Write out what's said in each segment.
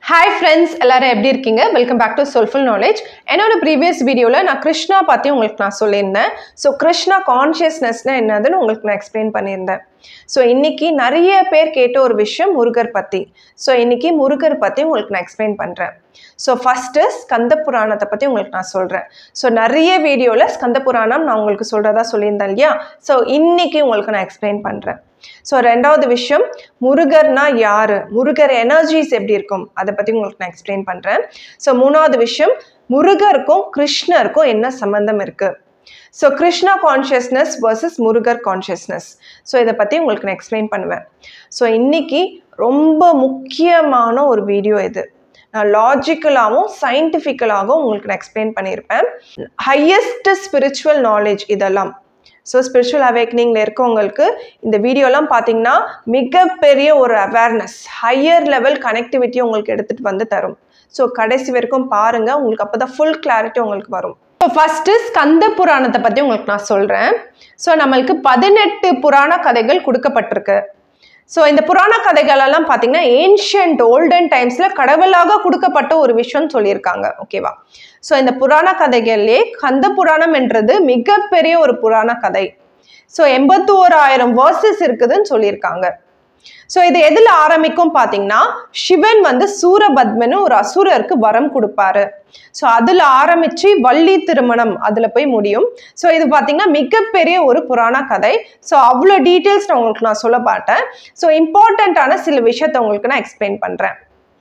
hi friends எல்லாரும் எப்படி இருக்கீங்க welcome back to soulful knowledge என்னோட ப்ரீவியஸ் வீடியோவில் நான் கிருஷ்ணா பற்றி உங்களுக்கு நான் சொல்லியிருந்தேன் ஸோ கிருஷ்ணா கான்ஷியஸ்னஸ்னா என்னதுன்னு உங்களுக்கு நான் எக்ஸ்பிளைன் பண்ணியிருந்தேன் ஸோ இன்னைக்கு நிறைய பேர் கேட்ட ஒரு விஷயம் முருகர் பற்றி ஸோ இன்னைக்கு முருகர் பற்றி உங்களுக்கு நான் எக்ஸ்பிளைன் பண்ணுறேன் ஸோ ஃபஸ்ட்டு ஸ்கந்த புராணத்தை பற்றி உங்களுக்கு நான் சொல்கிறேன் ஸோ நிறைய வீடியோவில் ஸ்கந்த புராணம் நான் உங்களுக்கு சொல்கிறதா சொல்லியிருந்தேன் இல்லையா ஸோ இன்னைக்கு உங்களுக்கு நான் எக்ஸ்பிளைன் பண்ணுறேன் ஸோ ரெண்டாவது விஷயம் முருகர்னா யாரு முருகர் எனர்ஜிஸ் எப்படி இருக்கும் அதை பற்றி உங்களுக்கு நான் எக்ஸ்பிளைன் பண்ணுறேன் ஸோ மூணாவது விஷயம் முருகருக்கும் கிருஷ்ணருக்கும் என்ன சம்மந்தம் இருக்குது so Krishna consciousness versus Murugar consciousness so இதை பற்றி உங்களுக்கு நான் எக்ஸ்பிளைன் பண்ணுவேன் ஸோ இன்னைக்கு ரொம்ப முக்கியமான ஒரு வீடியோ இது நான் லாஜிக்கலாகவும் சயின்டிஃபிக்கலாகவும் உங்களுக்கு நான் எக்ஸ்பிளைன் பண்ணியிருப்பேன் ஹையஸ்ட் ஸ்பிரிச்சுவல் நாலேஜ் இதெல்லாம் ஸோ ஸ்பிரிச்சுவல் அவேக்னிங்கில் இருக்கவங்களுக்கு இந்த வீடியோலாம் பார்த்தீங்கன்னா மிகப்பெரிய ஒரு அவேர்னஸ் ஹையர் லெவல் கனெக்டிவிட்டி உங்களுக்கு எடுத்துகிட்டு வந்து தரும் ஸோ கடைசி வரைக்கும் பாருங்கள் உங்களுக்கு அப்போ தான் ஃபுல் கிளாரிட்டி உங்களுக்கு வரும் இப்போ ஃபஸ்ட்டு ஸ்கந்த புராணத்தை பற்றி உங்களுக்கு நான் சொல்கிறேன் ஸோ நம்மளுக்கு பதினெட்டு புராண கதைகள் கொடுக்கப்பட்டிருக்கு ஸோ இந்த புராண கதைகள் எல்லாம் பார்த்தீங்கன்னா ஏன்ஷியன்ட் ஓல்டன் டைம்ஸில் கடவுளாக கொடுக்கப்பட்ட ஒரு விஷயம்னு சொல்லியிருக்காங்க ஓகேவா ஸோ இந்த புராண கதைகள்லே கந்த புராணம் என்றது மிகப்பெரிய ஒரு புராண கதை ஸோ எண்பத்தி ஓராயிரம் வேர்சஸ் இருக்குதுன்னு சொல்லியிருக்காங்க ஸோ இது எதில் ஆரம்பிக்கும் பார்த்தீங்கன்னா சிவன் வந்து சூரபத்மனு ஒரு அசுரருக்கு வரம் கொடுப்பாரு ஸோ அதில் ஆரம்பித்து வள்ளி திருமணம் அதில் போய் முடியும் ஸோ இது பார்த்தீங்கன்னா மிகப்பெரிய ஒரு புராண கதை ஸோ அவ்வளோ டீட்டெயில்ஸ் நான் உங்களுக்கு நான் சொல்ல மாட்டேன் ஸோ இம்பார்ட்டண்ட்டான சில விஷயத்த உங்களுக்கு நான் எக்ஸ்பிளைன் பண்ணுறேன்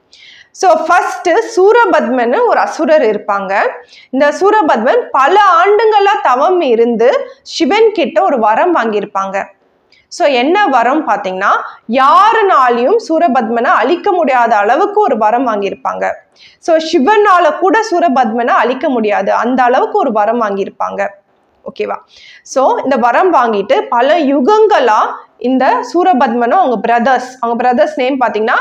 ஸோ ஃபஸ்ட்டு சூரபத்மன் ஒரு அசுரர் இருப்பாங்க இந்த சூரபத்மன் பல ஆண்டுங்களாக தவம் இருந்து சிவன் கிட்ட ஒரு வரம் வாங்கியிருப்பாங்க ஸோ என்ன வரம் பார்த்தீங்கன்னா யாருனாலையும் சூரபத்மனை அழிக்க முடியாத அளவுக்கு ஒரு வரம் வாங்கியிருப்பாங்க ஸோ சிவனால கூட சூரபத்மனை அழிக்க முடியாது அந்த அளவுக்கு ஒரு வரம் வாங்கியிருப்பாங்க ஓகேவா ஸோ இந்த வரம் வாங்கிட்டு பல யுகங்களா இந்த சூரபத்மனும் அவங்க பிரதர்ஸ் அவங்க பிரதர்ஸ் நேம் பார்த்தீங்கன்னா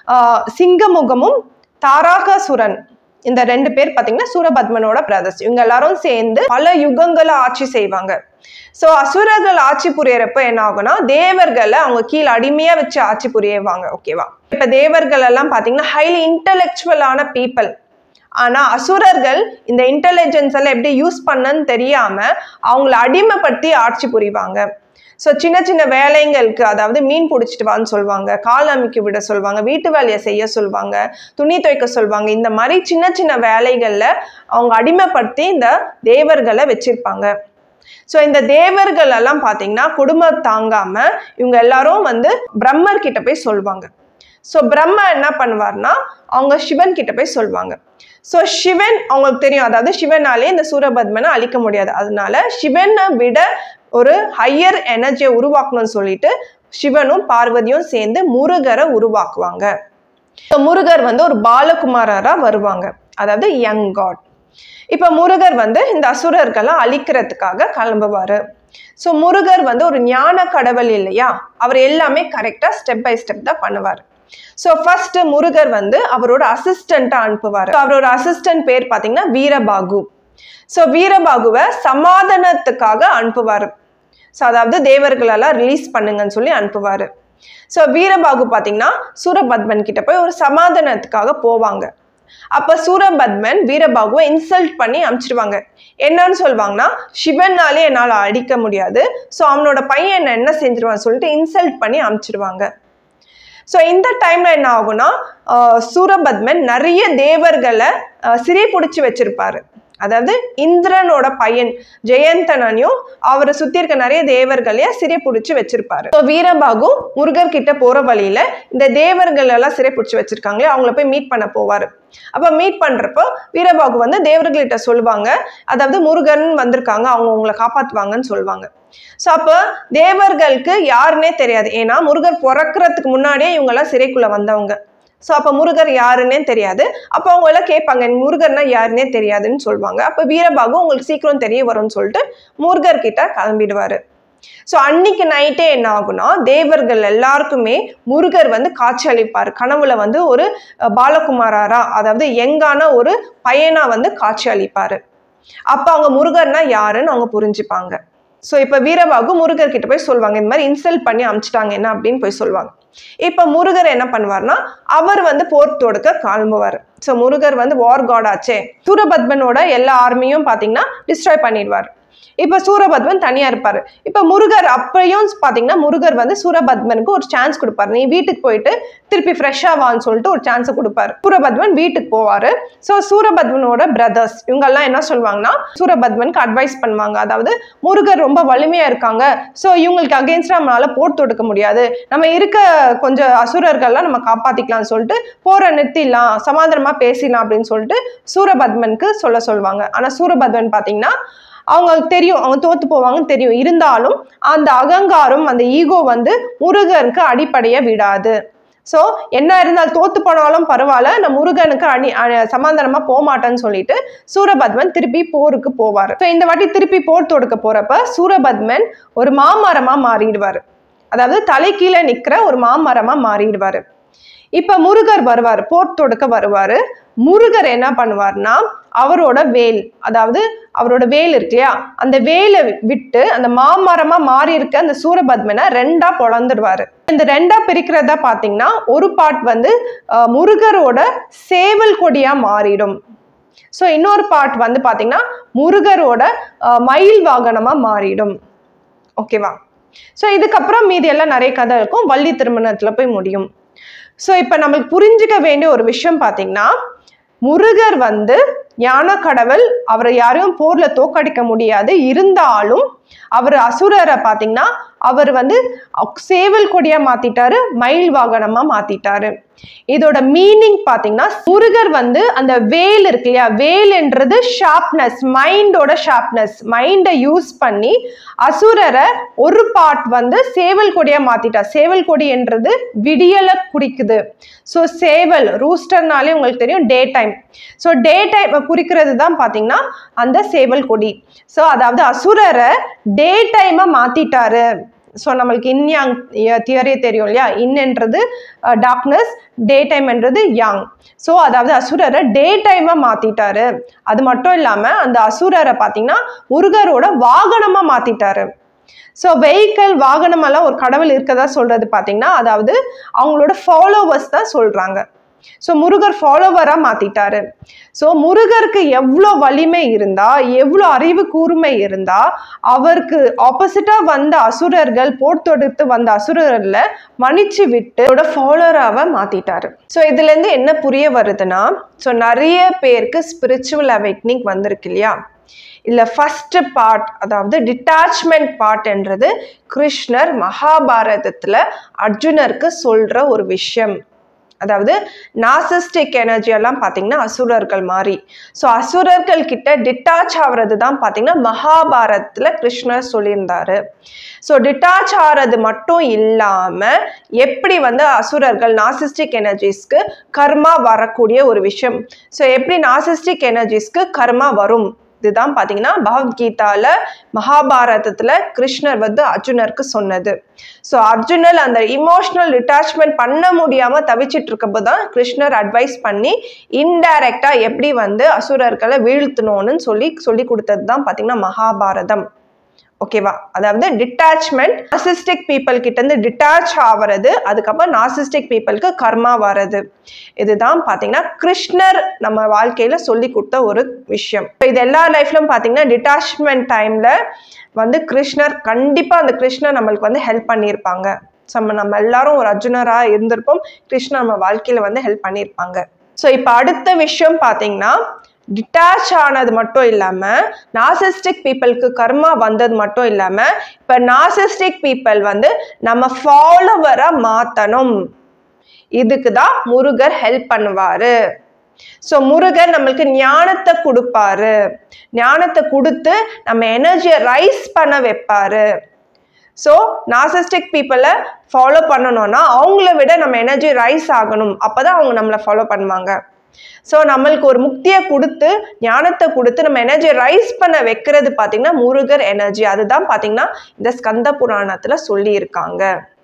சிங்கமுகமும் தாராகாசுரன் இந்த ரெண்டு பேர் பார்த்தீங்கன்னா சூரபத்மனோட பிரதர்ஸ் இவங்க எல்லாரும் சேர்ந்து பல யுகங்களை ஆட்சி செய்வாங்க ஸோ அசுரர்கள் ஆட்சி புரியறப்ப என்ன ஆகும்னா தேவர்களை அவங்க கீழே அடிமையாக வச்சு ஆட்சி புரியுவாங்க ஓகேவா இப்போ தேவர்கள் எல்லாம் பார்த்தீங்கன்னா ஹைலி இன்டலெக்சுவலான பீப்புள் ஆனால் அசுரர்கள் இந்த இன்டெலிஜென்ஸ் எல்லாம் எப்படி யூஸ் பண்ணன்னு தெரியாமல் அவங்கள அடிமைப்படுத்தி ஆட்சி புரிவாங்க ஸோ சின்ன சின்ன வேலைங்களுக்கு அதாவது மீன் பிடிச்சிட்டு வான்னு சொல்லுவாங்க கால் அமைக்க விட சொல்லுவாங்க வீட்டு வேலையை செய்ய சொல்லுவாங்க துணி துவைக்க சொல்லுவாங்க இந்த மாதிரி சின்ன சின்ன வேலைகளில் அவங்க அடிமைப்படுத்தி இந்த தேவர்களை வச்சிருப்பாங்க ஸோ இந்த தேவர்கள் எல்லாம் பார்த்தீங்கன்னா குடும்பம் தாங்காம இவங்க எல்லாரும் வந்து பிரம்மர் கிட்ட போய் சொல்லுவாங்க ஸோ பிரம்மா என்ன பண்ணுவார்னா அவங்க சிவன் கிட்ட போய் சொல்லுவாங்க ஸோ சிவன் அவங்களுக்கு தெரியும் அதாவது சிவனாலே இந்த சூரபத்மனை அழிக்க முடியாது அதனால சிவனை விட ஒரு ஹையர் எனர்ஜியை உருவாக்கணும்னு சொல்லிட்டு சிவனும் பார்வதியும் சேர்ந்து முருகரை உருவாக்குவாங்க ஸோ முருகர் வந்து ஒரு பாலகுமாரராக வருவாங்க அதாவது யங் காட் இப்போ முருகர் வந்து இந்த அசுரர்களை அழிக்கிறதுக்காக கிளம்புவார் ஸோ முருகர் வந்து ஒரு ஞான கடவுள் இல்லையா அவர் எல்லாமே கரெக்டாக ஸ்டெப் பை ஸ்டெப் தான் பண்ணுவார் ஸோ ஃபர்ஸ்ட் முருகர் வந்து அவரோட அசிஸ்டண்ட்டாக அனுப்புவார் அவரோட அசிஸ்டன்ட் பேர் பார்த்தீங்கன்னா வீரபாகு ஸோ வீரபாகுவை சமாதானத்துக்காக அனுப்புவார் ஸோ அதாவது தேவர்களெல்லாம் ரிலீஸ் பண்ணுங்கன்னு சொல்லி அனுப்புவார் ஸோ வீரபாகு பார்த்தீங்கன்னா சூரபத்மன் கிட்ட போய் ஒரு சமாதானத்துக்காக போவாங்க அப்போ சூரபத்மன் வீரபாகுவை இன்சல்ட் பண்ணி அனுப்பிச்சிடுவாங்க என்னன்னு சொல்லுவாங்கன்னா சிவனாலே என்னால் அடிக்க முடியாது ஸோ அவனோட பையன் என்ன என்ன செஞ்சிருவான்னு சொல்லிட்டு இன்சல்ட் பண்ணி அனுப்பிச்சிடுவாங்க ஸோ இந்த டைம்ல என்ன ஆகும்னா சூரபத்மன் நிறைய தேவர்களை சிறை பிடிச்சி வச்சிருப்பாரு அதாவது இந்திரனோட பையன் ஜெயந்தனையும் அவரை சுத்தி இருக்க நிறைய தேவர்களையும் சிறை பிடிச்சி வச்சிருப்பாரு ஸோ வீரபாகு முருகர் கிட்ட போற வழியில இந்த தேவர்கள் எல்லாம் சிறை பிடிச்சி வச்சிருக்காங்களே அவங்கள போய் மீட் பண்ண போவாரு அப்ப மீட் பண்றப்போ வீரபாகு வந்து தேவர்கள்கிட்ட சொல்லுவாங்க அதாவது முருகன் வந்திருக்காங்க அவங்க உங்களை காப்பாத்துவாங்கன்னு சொல்லுவாங்க ஸோ அப்போ தேவர்களுக்கு யாருன்னே தெரியாது ஏன்னா முருகர் பிறக்கிறதுக்கு முன்னாடியே இவங்கெல்லாம் சிறைக்குள்ள வந்தவங்க ஸோ அப்போ முருகர் யாருன்னே தெரியாது அப்போ அவங்க எல்லாம் கேட்பாங்க முருகர்னா யாருன்னே தெரியாதுன்னு சொல்லுவாங்க அப்போ வீரபாகு உங்களுக்கு சீக்கிரம் தெரிய வரும்னு சொல்லிட்டு முருகர் கிட்ட கிளம்பிடுவாரு ஸோ அன்னைக்கு நைட்டே என்ன ஆகும்னா தேவர்கள் எல்லாருக்குமே முருகர் வந்து காட்சி அளிப்பார் கனவுல வந்து ஒரு பாலகுமாரா அதாவது எங்கான ஒரு பையனா வந்து காட்சி அளிப்பார் அப்போ அவங்க முருகர்னா யாருன்னு அவங்க புரிஞ்சுப்பாங்க ஸோ இப்போ வீரபாகு முருகர் கிட்ட போய் சொல்லுவாங்க இந்த மாதிரி இன்சல்ட் பண்ணி அமிச்சிட்டாங்க என்ன அப்படின்னு போய் சொல்லுவாங்க இப்போ முருகர் என்ன பண்ணுவார்னா அவர் வந்து போர் தொடுக்க கிளம்புவார் ஸோ முருகர் வந்து வார் காட் ஆச்சே சூரபத்மனோட எல்லா ஆர்மியும் பார்த்தீங்கன்னா டிஸ்ட்ராய் பண்ணிடுவார் இப்போ சூரபத்மன் தனியா இருப்பாரு இப்போ முருகர் அப்பயும் பாத்தீங்கன்னா முருகர் வந்து சூரபத்மனுக்கு ஒரு சான்ஸ் கொடுப்பாரு நீ வீட்டுக்கு போயிட்டு திருப்பி ஃப்ரெஷ்ஷா வான்னு சொல்லிட்டு ஒரு சான்ஸ் கொடுப்பாரு சூரபத்மன் வீட்டுக்கு போவாரு ஸோ சூரபத்மனோட பிரதர்ஸ் இவங்கெல்லாம் என்ன சொல்லுவாங்கன்னா சூரபத்மனுக்கு அட்வைஸ் பண்ணுவாங்க அதாவது முருகர் ரொம்ப வலிமையா இருக்காங்க ஸோ இவங்களுக்கு அகேன்ஸ்டா நம்மளால போர் தொடுக்க முடியாது நம்ம இருக்க கொஞ்சம் அசுரர்கள்லாம் நம்ம காப்பாத்திக்கலாம்னு சொல்லிட்டு போரை நிறுத்திடலாம் சமாதானமா பேசிடலாம் அப்படின்னு சொல்லிட்டு சூரபத்மனுக்கு சொல்ல சொல்லுவாங்க ஆனா சூரபத்மன் பாத்தீங்கன்னா அவங்களுக்கு தெரியும் அவங்க தோத்து போவாங்கன்னு தெரியும் இருந்தாலும் அந்த அகங்காரம் அந்த ஈகோ வந்து முருகனுக்கு அடிப்படைய விடாது ஸோ என்ன இருந்தாலும் தோத்து போனாலும் பரவாயில்ல நான் முருகனுக்கு அடி அ- சமாதானமா போக மாட்டேன்னு சொல்லிட்டு சூரபத்மன் திருப்பி போருக்கு போவார் ஸோ இந்த வாட்டி திருப்பி போர் தொடுக்க போறப்ப சூரபத்மன் ஒரு மாமரமா மாறிடுவார் அதாவது தலை கீழே நிக்கிற ஒரு மாமரமா மாறிடுவாரு இப்ப முருகர் வருவார் போர் தொடுக்க வருவாரு முருகர் என்ன பண்ணுவார்னா அவரோட வேல் அதாவது அவரோட வேல் இருக்கு இல்லையா அந்த வேலை விட்டு அந்த மாமரமா மாறி இருக்க அந்த சூரபத்மனை ரெண்டா பொழந்துடுவாரு இந்த ரெண்டா பிரிக்கிறதா பாத்தீங்கன்னா ஒரு பார்ட் வந்து அஹ், முருகரோட சேவல் கொடியா மாறிடும் ஸோ இன்னொரு பார்ட் வந்து பாத்தீங்கன்னா முருகரோட அஹ், மயில் வாகனமா மாறிடும் ஓகேவா ஸோ இதுக்கப்புறம் மீதி எல்லாம் நிறைய கதை இருக்கும் வள்ளி திருமணத்துல போய் முடியும் ஸோ இப்போ நம்மளுக்கு புரிஞ்சுக்க வேண்டிய ஒரு விஷயம் பார்த்தீங்கன்னா முருகர் வந்து ஞான கடவுள் அவரை யாரையும் போர்ல தோக்கடிக்க முடியாது இருந்தாலும் அவர் அசுரரை பார்த்தீங்கன்னா அவர் வந்து அக்- சேவல் கொடியா மாத்திட்டாரு மயில் வாகனமா மாத்திட்டாரு இதோட மீனிங் பார்த்தீங்கன்னா முருகர் வந்து அந்த வேல் இருக்கு இல்லையா வேல்ன்றது ஷார்ப்னஸ் மைண்டோட ஷார்ப்னஸ் மைண்டை யூஸ் பண்ணி அசுரரை ஒரு பார்ட் வந்து சேவல் கொடியா மாத்திட்டார் சேவல் கொடி என்றது விடியலை குறிக்குது ஸோ சேவல் ரூஸ்டர்னாலே உங்களுக்கு தெரியும் day time so day time குறிக்கிறது தான் பார்த்தீங்கன்னா அந்த சேவல் கொடி ஸோ அதாவது அசுரரை டே டைமை மாத்திட்டாரு ஸோ நம்மளுக்கு இன்யாங் தியரி தெரியும் இல்லையா இன்னன்றது டார்க்னஸ் டே டைம்ன்றது யாங் ஸோ அதாவது அசுரரை டே டைமாக மாற்றிட்டாரு அது மட்டும் இல்லாமல் அந்த அசுரரை பார்த்தீங்கன்னா முருகரோட வாகனமாக மாற்றிட்டாரு ஸோ வெஹிக்கிள் வாகனமெல்லாம் ஒரு கடவுள் இருக்கதா சொல்றது பார்த்தீங்கன்னா அதாவது அவங்களோட ஃபாலோவர்ஸ் தான் சொல்றாங்க ஸோ முருகர் ஃபாலோவராக மாத்திட்டாரு ஸோ முருகருக்கு எவ்வளோ வலிமை இருந்தா எவ்வளோ அறிவு கூர்மை இருந்தா அவருக்கு ஆப்போசிட்டா வந்த அசுரர்கள் போர் தொடுத்து வந்த அசுரர்ல மன்னிச்சு விட்டு அவரோட ஃபாலோவராக மாத்திட்டாரு ஸோ இதுல இருந்து என்ன புரிய வருதுன்னா ஸோ நிறைய பேருக்கு ஸ்பிரிச்சுவல் அவைக்னிங் வந்திருக்கு இல்லையா இல்ல ஃபர்ஸ்ட் பார்ட் அதாவது டிட்டாச்மெண்ட் பார்ட்ன்றது கிருஷ்ணர் மகாபாரதத்துல அர்ஜுனருக்கு சொல்ற ஒரு விஷயம் அதாவது நாசிஸ்டிக் எனர்ஜி எல்லாம் பார்த்தீங்கன்னா அசுரர்கள் மாதிரி ஸோ அசுரர்கள் கிட்ட டிட்டாச் ஆகிறது தான் பார்த்தீங்கன்னா மகாபாரத்தில் கிருஷ்ணர் சொல்லியிருந்தாரு ஸோ டிட்டாச் ஆகிறது மட்டும் இல்லாமல் எப்படி வந்து அசுரர்கள் நாசிஸ்டிக் எனர்ஜிஸ்க்கு கர்மா வரக்கூடிய ஒரு விஷயம் ஸோ எப்படி நாசிஸ்டிக் எனர்ஜிஸ்க்கு கர்மா வரும் இதுதான் பார்த்தீங்கன்னா பகவத்கீதால மகாபாரதத்துல கிருஷ்ணர் வந்து அர்ஜுனருக்கு சொன்னது ஸோ அர்ஜுனல் அந்த இமோஷனல் டிட்டாச்மெண்ட் பண்ண முடியாம தவிச்சிட்டு இருக்கப்போ தான் கிருஷ்ணர் அட்வைஸ் பண்ணி இன்டைரக்டா எப்படி வந்து அசுரர்களை வீழ்த்தணும்னு சொல்லி சொல்லி கொடுத்தது தான் பார்த்தீங்கன்னா மகாபாரதம் ஓகேவா அதாவது டிட்டாச்மெண்ட் நாசிஸ்டிக் பீப்புள் கிட்ட இருந்து டிட்டாச் ஆகிறது அதுக்கப்புறம் நாசிஸ்டிக் பீப்புளுக்கு கர்மா வர்றது இதுதான் பார்த்தீங்கன்னா கிருஷ்ணர் நம்ம வாழ்க்கையில சொல்லி கொடுத்த ஒரு விஷயம் இப்ப இது எல்லா லைஃப்லயும் பார்த்தீங்கன்னா டிட்டாச்மெண்ட் டைம்ல வந்து கிருஷ்ணர் கண்டிப்பா அந்த கிருஷ்ணர் நம்மளுக்கு வந்து ஹெல்ப் பண்ணியிருப்பாங்க நம்ம நம்ம எல்லாரும் ஒரு அர்ஜுனரா இருந்திருப்போம் கிருஷ்ணர் நம்ம வாழ்க்கையில வந்து ஹெல்ப் பண்ணியிருப்பாங்க ஸோ இப்போ அடுத்த விஷயம் பார்த்தீங்கன்னா டிட்டாச் ஆனது மட்டும் இல்லாம நாசிஸ்டிக் பீப்புளுக்கு கர்மா வந்தது மட்டும் இல்லாம இப்ப நாசிஸ்டிக் பீப்புள் வந்து நம்ம ஃபாலோவரா மாத்தணும் இதுக்கு தான் முருகர் ஹெல்ப் பண்ணுவாரு ஸோ முருகர் நம்மளுக்கு ஞானத்தை கொடுப்பாரு ஞானத்தை கொடுத்து நம்ம எனர்ஜியை ரைஸ் பண்ண வைப்பாரு ஸோ நாசிஸ்டிக் பீப்புளை ஃபாலோ பண்ணணும்னா அவங்கள விட நம்ம எனர்ஜி ரைஸ் ஆகணும் அப்பதான் அவங்க நம்மளை ஃபாலோ பண்ணுவாங்க ஸோ நம்மளுக்கு ஒரு முக்தியை கொடுத்து ஞானத்தை கொடுத்து நம்ம எனர்ஜி ரைஸ் பண்ண வைக்கிறது பார்த்தீங்கன்னா முருகர் எனர்ஜி அதுதான் பார்த்தீங்கன்னா இந்த ஸ்கந்த புராணத்தில் சொல்லியிருக்காங்க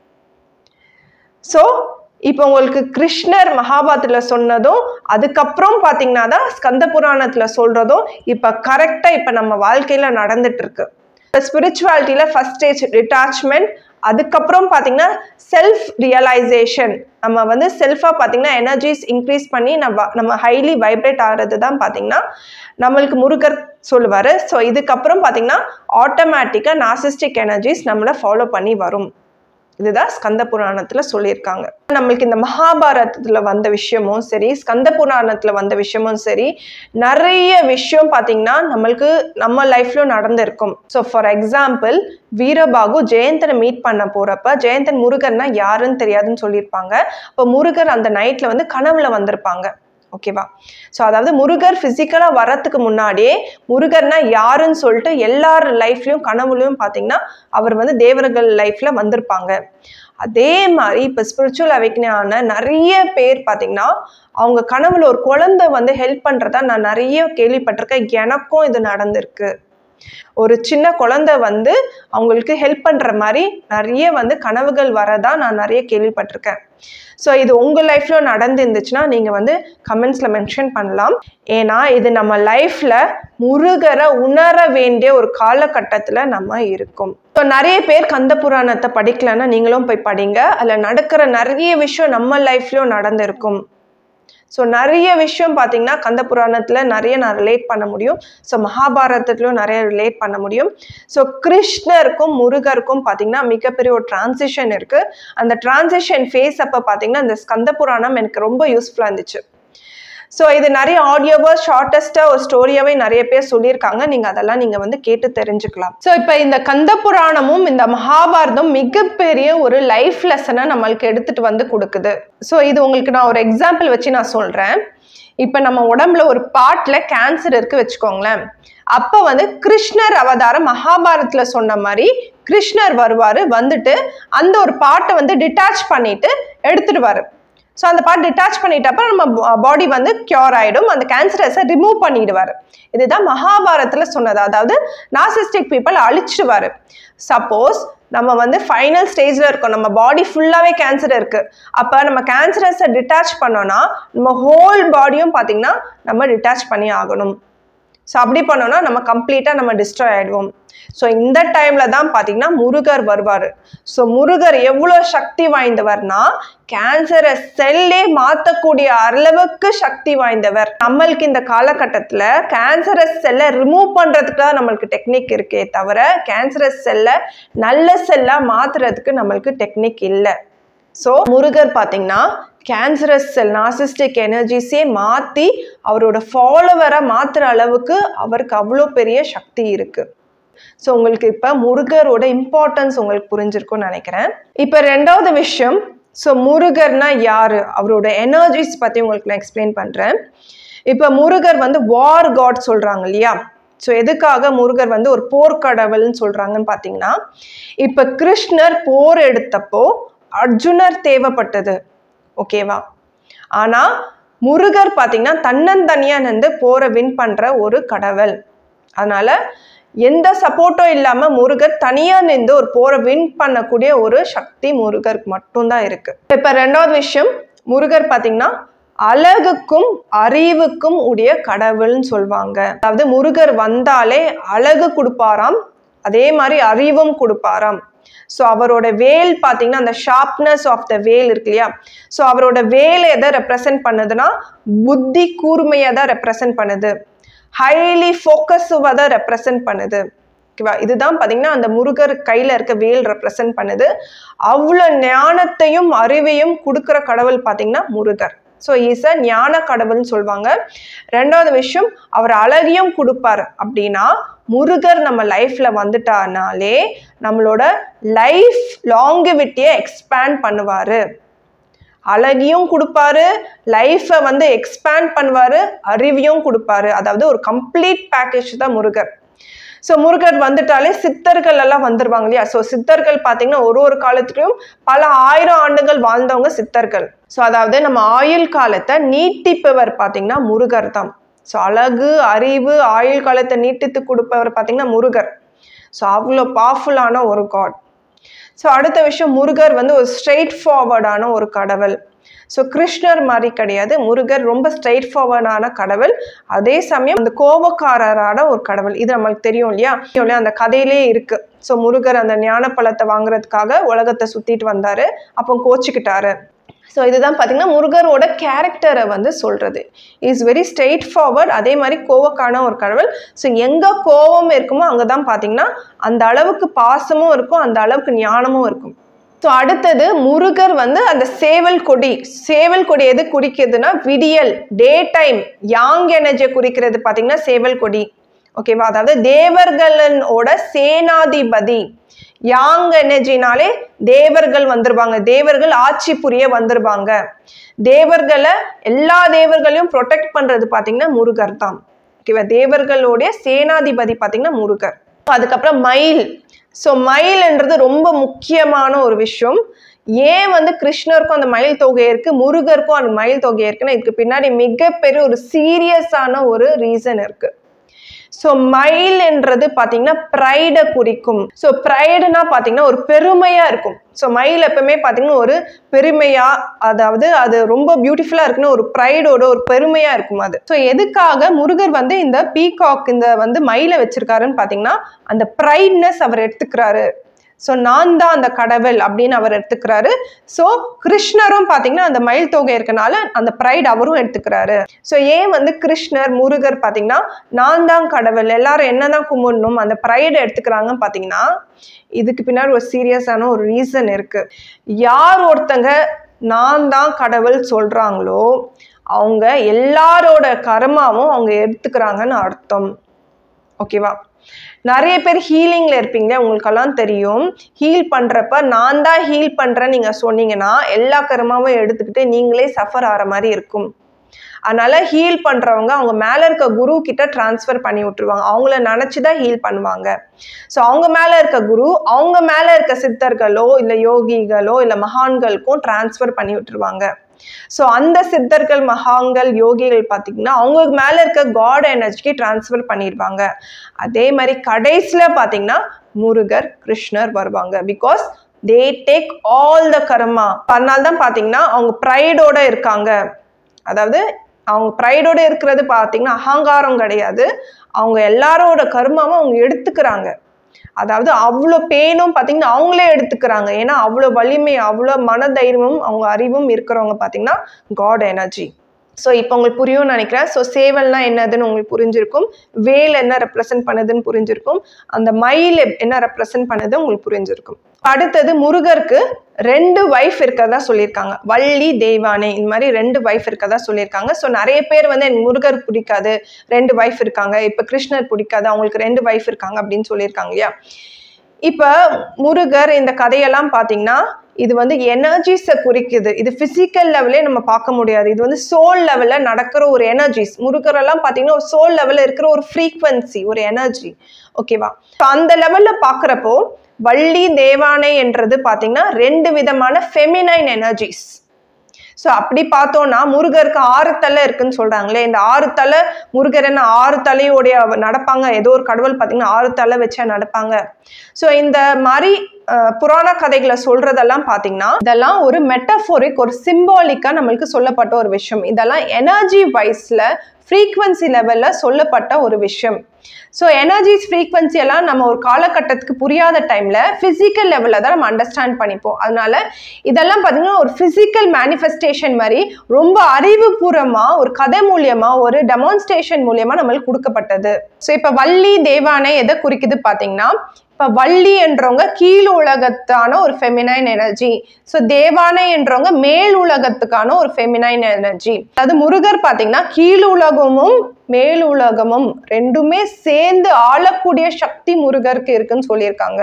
ஸோ இப்போ உங்களுக்கு கிருஷ்ணர் மகாபாரத்தில் சொன்னதும் அதுக்கப்புறம் பார்த்தீங்கன்னா தான் ஸ்கந்த புராணத்தில் சொல்றதும் இப்போ கரெக்டாக இப்போ நம்ம வாழ்க்கையில் நடந்துட்டு இருக்கு இப்போ ஸ்பிரிச்சுவாலிட்டியில் ஃபர்ஸ்ட் ஸ்டேஜ் டிட்டாச்மெண்ட் அதுக்கப்புறம் பார்த்தீங்கன்னா செல்ஃப் ரியலைசேஷன் நம்ம வந்து செல்ஃபாக பார்த்தீங்கன்னா எனர்ஜிஸ் இன்க்ரீஸ் பண்ணி நம்ம நம்ம ஹைலி வைப்ரேட் ஆகிறது தான் பார்த்தீங்கன்னா நம்மளுக்கு முருகர் சொல்லுவார் ஸோ இதுக்கப்புறம் பார்த்தீங்கன்னா ஆட்டோமேட்டிக்காக நாசிஸ்டிக் எனர்ஜிஸ் நம்மளை ஃபாலோ பண்ணி வரும் இதுதான் ஸ்கந்த புராணத்துல சொல்லியிருக்காங்க நம்மளுக்கு இந்த மகாபாரதத்துல வந்த விஷயமும் சரி ஸ்கந்த புராணத்துல வந்த விஷயமும் சரி நிறைய விஷயம் பாத்தீங்கன்னா நம்மளுக்கு நம்ம லைஃப்ல நடந்திருக்கும் ஸோ ஃபார் எக்ஸாம்பிள் வீரபாகு ஜெயந்தனை மீட் பண்ண போறப்ப ஜெயந்தன் முருகன்னா யாருன்னு தெரியாதுன்னு சொல்லியிருப்பாங்க அப்போ முருகர் அந்த நைட்ல வந்து கனவுல வந்திருப்பாங்க ஓகேவா ஸோ அதாவது முருகர் ஃபிசிக்கலாக வரத்துக்கு முன்னாடியே முருகர்னா யாருன்னு சொல்லிட்டு எல்லார் லைஃப்லையும் கனவுலையும் பார்த்தீங்கன்னா அவர் வந்து தேவர்கள் லைஃப்பில் வந்திருப்பாங்க அதே மாதிரி இப்போ ஸ்பிரிச்சுவல் அவைக்னான நிறைய பேர் பார்த்தீங்கன்னா அவங்க கனவுல ஒரு குழந்தை வந்து ஹெல்ப் பண்ணுறதா நான் நிறைய கேள்விப்பட்டிருக்கேன் எனக்கும் இது நடந்திருக்கு ஒரு சின்ன குழந்தை வந்து அவங்களுக்கு ஹெல்ப் பண்ணுற மாதிரி நிறைய வந்து கனவுகள் வரதா நான் நிறைய கேள்விப்பட்டிருக்கேன் ஸோ இது உங்கள் லைஃப்பில் நடந்துருந்துச்சுன்னா நீங்கள் வந்து கமெண்ட்ஸில் மென்ஷன் பண்ணலாம் ஏன்னா இது நம்ம லைஃப்பில் முருகரை உணர வேண்டிய ஒரு காலகட்டத்தில் நம்ம இருக்கும் ஸோ நிறைய பேர் கந்த புராணத்தை படிக்கலன்னா நீங்களும் போய் படிங்க அதில் நடக்கிற நிறைய விஷயம் நம்ம லைஃப்லையும் நடந்திருக்கும் ஸோ நிறைய விஷயம் பார்த்தீங்கன்னா கந்த புராணத்தில் நிறைய நான் ரிலேட் பண்ண முடியும் ஸோ மகாபாரதத்துலையும் நிறைய ரிலேட் பண்ண முடியும் ஸோ கிருஷ்ணருக்கும் முருகருக்கும் பார்த்தீங்கன்னா மிகப்பெரிய ஒரு டிரான்சிஷன் இருக்குது அந்த டிரான்சிஷன் ஃபேஸ் அப்போ பார்த்தீங்கன்னா இந்த ஸ்கந்த புராணம் எனக்கு ரொம்ப யூஸ்ஃபுல்லாக இருந்துச்சு ஸோ இது நிறைய ஆடியோவாக ஷார்ட்டஸ்ட்டாக ஒரு ஸ்டோரியாவே நிறைய பேர் சொல்லியிருக்காங்க நீங்கள் அதெல்லாம் நீங்கள் வந்து கேட்டு தெரிஞ்சுக்கலாம் ஸோ இப்போ இந்த கந்த புராணமும் இந்த மகாபாரதம் மிகப்பெரிய ஒரு லைஃப் லெசனை நம்மளுக்கு எடுத்துட்டு வந்து கொடுக்குது ஸோ இது உங்களுக்கு நான் ஒரு எக்ஸாம்பிள் வச்சு நான் சொல்கிறேன் இப்போ நம்ம உடம்புல ஒரு பார்ட்டில் கேன்சர் இருக்கு வச்சுக்கோங்களேன் அப்போ வந்து கிருஷ்ணர் அவதாரம் மகாபாரத்தில் சொன்ன மாதிரி கிருஷ்ணர் வருவார் வந்துட்டு அந்த ஒரு பாட்டை வந்து டிட்டாச் பண்ணிட்டு எடுத்துடுவார் ஸோ அந்த பார்ட் டிட்டாச் பண்ணிட்டப்ப நம்ம பாடி வந்து கியூர் ஆகிடும் அந்த கேன்சரஸை ரிமூவ் பண்ணிடுவார் இதுதான் மகாபாரத்தில் சொன்னது அதாவது நாசிஸ்டிக் பீப்புள் அழிச்சிடுவார் சப்போஸ் நம்ம வந்து ஃபைனல் ஸ்டேஜில் இருக்கோம் நம்ம பாடி ஃபுல்லாகவே கேன்சர் இருக்குது அப்போ நம்ம கேன்சரஸை டிட்டாச் பண்ணோன்னா நம்ம ஹோல் பாடியும் பார்த்திங்கன்னா நம்ம டிட்டாச் பண்ணி ஆகணும் ஸோ அப்படி பண்ணோம்னா நம்ம கம்ப்ளீட்டாக நம்ம டிஸ்ட்ராய் ஆகிடுவோம் ஸோ இந்த டைமில் தான் பார்த்தீங்கன்னா முருகர் வருவார் ஸோ முருகர் எவ்வளோ சக்தி வாய்ந்தவர்னா கேன்சரை செல்லே மாற்றக்கூடிய அளவுக்கு சக்தி வாய்ந்தவர் நம்மளுக்கு இந்த காலகட்டத்தில் கேன்சரஸ் செல்லை ரிமூவ் பண்ணுறதுக்கு தான் நம்மளுக்கு டெக்னிக் இருக்கே தவிர கேன்சரஸ் செல்லை நல்ல செல்லாக மாற்றுறதுக்கு நம்மளுக்கு டெக்னிக் இல்லை ஸோ முருகர் பார்த்தீங்கன்னா கேன்சரஸ் செல் நாசிஸ்டிக் எனர்ஜிஸே மாற்றி அவரோட ஃபாலோவரை மாற்றுற அளவுக்கு அவருக்கு அவ்வளோ பெரிய சக்தி இருக்குது ஸோ உங்களுக்கு இப்போ முருகரோட இம்பார்ட்டன்ஸ் உங்களுக்கு புரிஞ்சிருக்கும்னு நினைக்கிறேன் இப்போ ரெண்டாவது விஷயம் ஸோ முருகர்னா யார் அவரோட எனர்ஜிஸ் பற்றி உங்களுக்கு நான் எக்ஸ்பிளைன் பண்ணுறேன் இப்போ முருகர் வந்து வார் காட் சொல்கிறாங்க இல்லையா ஸோ எதுக்காக முருகர் வந்து ஒரு போர்க்கடவுள்னு சொல்கிறாங்கன்னு பார்த்தீங்கன்னா இப்போ கிருஷ்ணர் போர் எடுத்தப்போ அர்ஜுனர் தேவைப்பட்டது ஓகேவா ஆனால் முருகர் பார்த்தீங்கன்னா தன்னந்தனியாக நின்று போரை வின் பண்ணுற ஒரு கடவுள் அதனால் எந்த சப்போர்ட்டும் இல்லாமல் முருகர் தனியாக நின்று ஒரு போரை வின் பண்ணக்கூடிய ஒரு சக்தி முருகருக்கு மட்டும்தான் இருக்குது இப்போ ரெண்டாவது விஷயம் முருகர் பார்த்தீங்கன்னா அழகுக்கும் அறிவுக்கும் உடைய கடவுள்னு சொல்லுவாங்க அதாவது முருகர் வந்தாலே அழகு கொடுப்பாராம் அதே மாதிரி அறிவும் கொடுப்பாராம் ஸோ அவரோட வேல் பார்த்தீங்கன்னா அந்த ஷார்ப்னஸ் ஆஃப் த வேல் இருக்கு இல்லையா ஸோ அவரோட வேலை எதை ரெப்ரசன்ட் பண்ணுதுன்னா புத்தி கூர்மையை தான் ரெப்ரசன்ட் பண்ணுது ஹைலி ஃபோக்கஸுவாக தான் ரெப்ரசன்ட் பண்ணுது ஓகேவா இதுதான் பார்த்தீங்கன்னா அந்த முருகர் கையில் இருக்க வேல் ரெப்ரசன்ட் பண்ணுது அவ்வளோ ஞானத்தையும் அறிவையும் கொடுக்குற கடவுள் பார்த்தீங்கன்னா முருகர் ஸோ இஸ் அ ஞான கடவுள்னு சொல்லுவாங்க ரெண்டாவது விஷயம் அவர் அழகியும் கொடுப்பார் அப்படின்னா முருகர் நம்ம லைஃப்ல வந்துட்டானாலே நம்மளோட லைஃப் லாங்கிவிட்டியை எக்ஸ்பேண்ட் பண்ணுவாரு அழகியும் கொடுப்பாரு லைஃப்பை வந்து எக்ஸ்பேண்ட் பண்ணுவாரு அறிவையும் கொடுப்பாரு அதாவது ஒரு கம்ப்ளீட் பேக்கேஜ் தான் முருகர் ஸோ முருகர் வந்துட்டாலே சித்தர்கள் எல்லாம் வந்துருவாங்க இல்லையா ஸோ சித்தர்கள் பார்த்தீங்கன்னா ஒரு ஒரு காலத்துலையும் பல ஆயிரம் ஆண்டுகள் வாழ்ந்தவங்க சித்தர்கள் ஸோ அதாவது நம்ம ஆயுள் காலத்தை நீட்டிப்பவர் பார்த்தீங்கன்னா முருகர் தான் ஸோ அழகு அறிவு ஆயுள் காலத்தை நீட்டித்து கொடுப்பவர் பார்த்தீங்கன்னா முருகர் ஸோ அவ்வளோ பவர்ஃபுல்லான ஒரு காட் ஸோ அடுத்த விஷயம் முருகர் வந்து ஒரு ஸ்ட்ரெயிட் ஃபார்வர்டான ஒரு கடவுள் ஸோ கிருஷ்ணர் மாதிரி கிடையாது முருகர் ரொம்ப ஸ்ட்ரெயிட் ஃபார்வர்டான கடவுள் அதே சமயம் அந்த கோபக்காரரான ஒரு கடவுள் இது நம்மளுக்கு தெரியும் இல்லையா இல்லையா அந்த கதையிலே இருக்கு ஸோ முருகர் அந்த ஞான பழத்தை வாங்குறதுக்காக உலகத்தை சுற்றிட்டு வந்தார் அப்போ கோச்சிக்கிட்டாரு ஸோ இதுதான் பார்த்தீங்கன்னா முருகரோட கேரக்டரை வந்து சொல்கிறது இஸ் வெரி ஸ்ட்ரெயிட் ஃபார்வர்ட் அதே மாதிரி கோவக்கான ஒரு கடவுள் ஸோ எங்கே கோவம் இருக்குமோ அங்கே தான் பார்த்தீங்கன்னா அந்த அளவுக்கு பாசமும் இருக்கும் அந்த அளவுக்கு ஞானமும் இருக்கும் ஸோ அடுத்தது முருகர் வந்து அந்த சேவல் கொடி சேவல் கொடி எது குறிக்கிறதுனா விடியல் டே டைம் யாங் எனர்ஜியை குறிக்கிறது பார்த்தீங்கன்னா சேவல் கொடி ஓகேவா அதாவது தேவர்களோட சேனாதிபதி யாங் எனர்ஜினாலே தேவர்கள் வந்துருவாங்க தேவர்கள் ஆட்சி புரிய வந்துருவாங்க தேவர்களை எல்லா தேவர்களையும் ப்ரொடெக்ட் பண்றது பார்த்தீங்கன்னா முருகர் தான் ஓகேவா தேவர்களுடைய சேனாதிபதி பார்த்தீங்கன்னா முருகர் அதுக்கப்புறம் மயில் ஸோ மயில்ன்றது ரொம்ப முக்கியமான ஒரு விஷயம் ஏன் வந்து கிருஷ்ணருக்கும் அந்த மயில் தொகை இருக்கு முருகருக்கும் அந்த மயில் தொகை இருக்குன்னா இதுக்கு பின்னாடி மிகப்பெரிய ஒரு சீரியஸான ஒரு ரீசன் இருக்கு ஸோ மயில்ன்றது பார்த்தீங்கன்னா ப்ரைடை குறிக்கும் ஸோ ப்ரைடுனா பார்த்தீங்கன்னா ஒரு பெருமையாக இருக்கும் ஸோ மயில் எப்பவுமே பார்த்தீங்கன்னா ஒரு பெருமையாக அதாவது அது ரொம்ப பியூட்டிஃபுல்லாக இருக்குன்னு ஒரு ப்ரைடோட ஒரு பெருமையாக இருக்கும் அது ஸோ எதுக்காக முருகர் வந்து இந்த பீகாக் இந்த வந்து மயிலை வச்சிருக்காருன்னு பார்த்தீங்கன்னா அந்த ப்ரைட்னஸ் அவர் எடுத்துக்கிறாரு ஸோ நான் தான் அந்த கடவுள் அப்படின்னு அவர் எடுத்துக்கிறாரு ஸோ கிருஷ்ணரும் பார்த்தீங்கன்னா அந்த மயில் தொகை இருக்கனால அந்த ப்ரைட் அவரும் எடுத்துக்கிறாரு ஸோ ஏன் வந்து கிருஷ்ணர் முருகர் பார்த்தீங்கன்னா நான் தான் கடவுள் எல்லாரும் என்னதான் கும்பிடணும் அந்த ப்ரைடை எடுத்துக்கிறாங்கன்னு பார்த்தீங்கன்னா இதுக்கு பின்னாடி ஒரு சீரியஸான ஒரு ரீசன் இருக்கு யார் ஒருத்தங்க நான் தான் கடவுள் சொல்றாங்களோ அவங்க எல்லாரோட கர்மாவும் அவங்க எடுத்துக்கிறாங்கன்னு அர்த்தம் ஓகேவா நிறைய பேர் ஹீலிங்ல இருப்பீங்க உங்களுக்கெல்லாம் தெரியும் ஹீல் பண்றப்ப நான் தான் ஹீல் பண்றேன்னு நீங்க சொன்னீங்கன்னா எல்லா கர்மாவும் எடுத்துக்கிட்டு நீங்களே சஃபர் ஆகிற மாதிரி இருக்கும் அதனால ஹீல் பண்றவங்க அவங்க மேல இருக்க குரு கிட்ட டிரான்ஸ்ஃபர் பண்ணி விட்டுருவாங்க அவங்கள நினைச்சுதான் ஹீல் பண்ணுவாங்க ஸோ அவங்க மேல இருக்க குரு அவங்க மேல இருக்க சித்தர்களோ இல்ல யோகிகளோ இல்ல மகான்களுக்கும் டிரான்ஸ்ஃபர் பண்ணி விட்டுருவாங்க ஸோ அந்த சித்தர்கள் மகான்கள் யோகிகள் பார்த்தீங்கன்னா அவங்களுக்கு மேலே இருக்க காட் எனர்ஜிக்கு டிரான்ஸ்ஃபர் பண்ணிடுவாங்க அதே மாதிரி கடைசியில் பார்த்தீங்கன்னா முருகர் கிருஷ்ணர் வருவாங்க because they take all the karma அதனால தான் பார்த்தீங்கன்னா அவங்க ப்ரைடோட இருக்காங்க அதாவது அவங்க ப்ரைடோட இருக்கிறது பார்த்தீங்கன்னா அகங்காரம் கிடையாது அவங்க எல்லாரோட கர்மாவும் அவங்க எடுத்துக்கிறாங்க அதாவது அவ்வளோ பேனும் பார்த்தீங்கன்னா அவங்களே எடுத்துக்கிறாங்க ஏன்னா அவ்வளோ வலிமை அவ்வளோ மனதைரியமும் அவங்க அறிவும் இருக்கிறவங்க பார்த்தீங்கன்னா காட் எனர்ஜி ஸோ இப்போ உங்களுக்கு புரியும்னு நினைக்கிறேன் ஸோ சேவல்னா என்னதுன்னு உங்களுக்கு புரிஞ்சிருக்கும் வேல் என்ன ரெப்ரசன்ட் பண்ணுதுன்னு புரிஞ்சிருக்கும் அந்த மயில் என்ன ரெப்ரசன்ட் பண்ணுது உங்களுக்கு புரிஞ்சிருக்கும் அடுத்தது முருகருக்கு ரெண்டு ஒய்ஃப் இருக்கிறதா சொல்லியிருக்காங்க வள்ளி தெய்வானே இந்த மாதிரி ரெண்டு ஒய்ஃப் இருக்கிறதா சொல்லியிருக்காங்க ஸோ நிறைய பேர் வந்து எனக்கு முருகர் பிடிக்காது ரெண்டு ஒய்ஃப் இருக்காங்க இப்போ கிருஷ்ணர் பிடிக்காது அவங்களுக்கு ரெண்டு ஒய்ஃப் இருக்காங்க அப்படின்னு சொல்லியிருக்காங்க இல்லையா இப்போ முருகர் இந்த கதையெல்லாம் பார்த்தீங்கன்னா இது வந்து எனர்ஜிஸை குறிக்குது இது ஃபிசிக்கல் லெவலே நம்ம பார்க்க முடியாது இது வந்து சோல் லெவலில் நடக்கிற ஒரு எனர்ஜிஸ் முருகரெல்லாம் பார்த்தீங்கன்னா ஒரு சோல் லெவலில் இருக்கிற ஒரு ஃப்ரீக்வன்சி ஒரு எனர்ஜி ஓகேவா ஸோ அந்த லெவலில் பார்க்குறப்போ வள்ளி தேவானை என்றது பார்த்தீங்கன்னா ரெண்டு விதமான ஃபெமினைன் எனர்ஜிஸ் ஸோ அப்படி பார்த்தோம்னா முருகருக்கு ஆறு தலை இருக்குன்னு சொல்றாங்களே இந்த ஆறு தலை முருகர் என்ன ஆறு தலையோடைய நடப்பாங்க ஏதோ ஒரு கடவுள் பார்த்தீங்கன்னா ஆறு தலை வச்சா நடப்பாங்க ஸோ இந்த மாதிரி அஹ், புராண கதைகளை சொல்றதெல்லாம் பார்த்தீங்கன்னா இதெல்லாம் ஒரு மெட்டஃபோரிக் ஒரு சிம்பாலிக்கா நம்மளுக்கு சொல்லப்பட்ட ஒரு விஷயம் இதெல்லாம் எனர்ஜி வைஸ்ல ஃப்ரீக்வன்சி லெவலில் சொல்லப்பட்ட ஒரு விஷயம் ஸோ எனர்ஜிஸ் ஃப்ரீக்வன்சி எல்லாம் நம்ம ஒரு காலகட்டத்துக்கு புரியாத டைமில் ஃபிசிக்கல் லெவலில் தான் நம்ம அண்டர்ஸ்டாண்ட் பண்ணிப்போம் அதனால இதெல்லாம் பார்த்தீங்கன்னா ஒரு ஃபிசிக்கல் மேனிஃபெஸ்டேஷன் மாதிரி ரொம்ப அறிவுபூர்வமாக ஒரு கதை மூலியமாக ஒரு டெமான்ஸ்ட்ரேஷன் மூலியமாக நம்மளுக்கு கொடுக்கப்பட்டது ஸோ இப்போ வள்ளி தேவானை எதை குறிக்குது பார்த்தீங்கன்னா இப்போ வள்ளி என்றவங்க கீழ் உலகத்தான ஒரு ஃபெமினைன் எனர்ஜி ஸோ தேவானை என்றவங்க மேல் உலகத்துக்கான ஒரு ஃபெமினைன் எனர்ஜி அது முருகர் பார்த்தீங்கன்னா கீழ் உலகமும் மேல் உலகமும் ரெண்டுமே சேர்ந்து ஆளக்கூடிய சக்தி முருகருக்கு இருக்குன்னு சொல்லியிருக்காங்க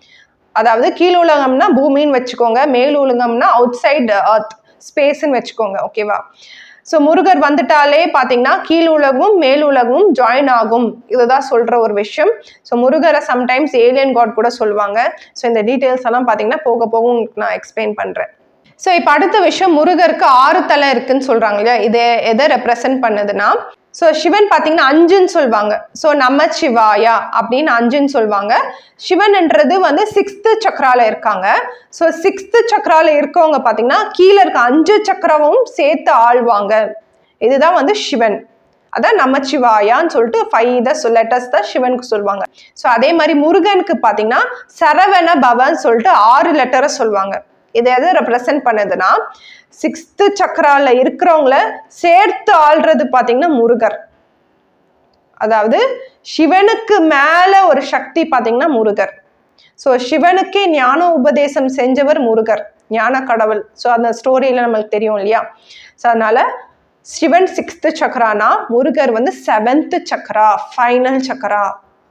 அதாவது கீழ் உலகம்னா பூமின்னு வச்சுக்கோங்க மேல் உலகம்னா அவுட் சைடு அர்த் ஸ்பேஸ்ன்னு வச்சுக்கோங்க ஓகேவா ஸோ முருகர் வந்துட்டாலே பார்த்தீங்கன்னா கீழ் உலகமும் மேல் உலகமும் ஜாயின் ஆகும் இதுதான் சொல்ற ஒரு விஷயம் ஸோ முருகரை சம்டைம்ஸ் ஏலியன் காட் கூட சொல்லுவாங்க ஸோ இந்த டீட்டெயில்ஸ் எல்லாம் பார்த்தீங்கன்னா போக போக உங்களுக்கு நான் எக்ஸ்பிளைன் பண்ணுறேன் ஸோ இப்போ அடுத்த விஷயம் முருகருக்கு ஆறு தலை இருக்குன்னு சொல்றாங்க இல்லையா இது எதை ரெப்ரசன்ட் பண்ணுதுன்னா ஸோ சிவன் பார்த்தீங்கன்னா அஞ்சுன்னு சொல்லுவாங்க ஸோ நமச்சிவாயா அப்படின்னு அஞ்சுன்னு சொல்லுவாங்க சிவன்ன்றது வந்து சிக்ஸ்த்து சக்கரால இருக்காங்க ஸோ சிக்ஸ்த்து சக்கரால இருக்கவங்க பார்த்தீங்கன்னா கீழே இருக்க அஞ்சு சக்கரமும் சேர்த்து ஆழ்வாங்க இதுதான் வந்து சிவன் அதான் நமச்சிவாயான்னு சொல்லிட்டு ஃபைவ் த லெட்டர்ஸ் தான் சிவனுக்கு சொல்லுவாங்க ஸோ அதே மாதிரி முருகனுக்கு பார்த்தீங்கன்னா சரவண பவன் சொல்லிட்டு ஆறு லெட்டரை சொல்லுவாங்க இது எதை ரெப்ரசன்ட் பண்ணுதுன்னா சிக்ஸ்த்து சக்கரால இருக்கிறவங்கள சேர்த்து ஆள்றது பார்த்தீங்கன்னா முருகர் அதாவது சிவனுக்கு மேல ஒரு சக்தி பார்த்தீங்கன்னா முருகர் ஸோ சிவனுக்கே ஞான உபதேசம் செஞ்சவர் முருகர் ஞான கடவுள் ஸோ அந்த ஸ்டோரியில நம்மளுக்கு தெரியும் இல்லையா ஸோ அதனால சிவன் சிக்ஸ்த்து சக்கரானா முருகர் வந்து செவன்த்து சக்கரா ஃபைனல் சக்கரா